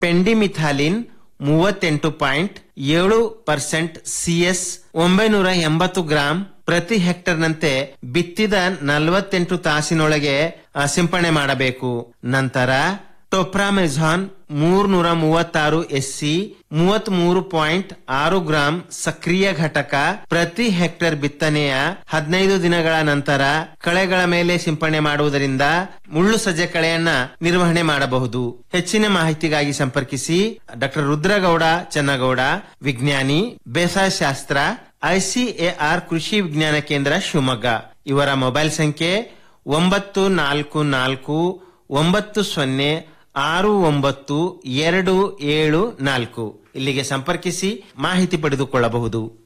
ಪೆಂಡಿಮಿಥಾಲಿನ್ ಮೂವತ್ತೆಂಟು ಪಾಯಿಂಟ್ ಏಳು percent CS ಒಂಬೈನೂರ ಎಂಬತ್ತು ಗ್ರಾಂ ಪ್ರತಿ ಹೆಕ್ಟರ್ನಂತೆ ಬಿತ್ತಿದ ನಲವತ್ತೆಂಟು ತಾಸಿನೊಳಗೆ ಆ, ಸಿಂಪಡಣೆ ಮಾಡಬೇಕು ನಂತರ ಟೊಪ್ರಾಮೆಜಾನ್ ಮೂರ್ನೂರ ಮೂವತ್ತಾರು ಎಸ್ಸಿ ಮೂವತ್ತ್ ಮೂರು ಪಾಯಿಂಟ್ ಆರು ಗ್ರಾಂ ಸಕ್ರಿಯ ಘಟಕ ಪ್ರತಿ ಹೆಕ್ಟೇರ್ ಬಿತ್ತನೆಯ ಹದಿನೈದು ದಿನಗಳ ನಂತರ ಕಳೆಗಳ ಮೇಲೆ ಸಿಂಪಡಣೆ ಮಾಡುವುದರಿಂದ ಮುಳ್ಳು ಸಜ್ಜೆ ಕಳೆಯನ್ನ ನಿರ್ವಹಣೆ ಮಾಡಬಹುದು ಹೆಚ್ಚಿನ ಮಾಹಿತಿಗಾಗಿ ಸಂಪರ್ಕಿಸಿ ಡಾಕ್ಟರ್ ರುದ್ರಗೌಡ ಚನ್ನಗೌಡ ವಿಜ್ಞಾನಿ ಬೇಸಾಯ ಶಾಸ್ತ್ರ ಐಸಿಎಆರ್ ಕೃಷಿ ವಿಜ್ಞಾನ ಕೇಂದ್ರ ಶಿವಮೊಗ್ಗ ಇವರ ಮೊಬೈಲ್ ಸಂಖ್ಯೆ ಒಂಬತ್ತು ನಾಲ್ಕು ನಾಲ್ಕು ಒಂಬತ್ತು ಸೊನ್ನೆ ಆರು ಒಂಬತ್ತು ಎರಡು ಏಳು ನಾಲ್ಕು ಇಲ್ಲಿಗೆ ಸಂಪರ್ಕಿಸಿ ಮಾಹಿತಿ ಪಡೆದುಕೊಳ್ಳಬಹುದು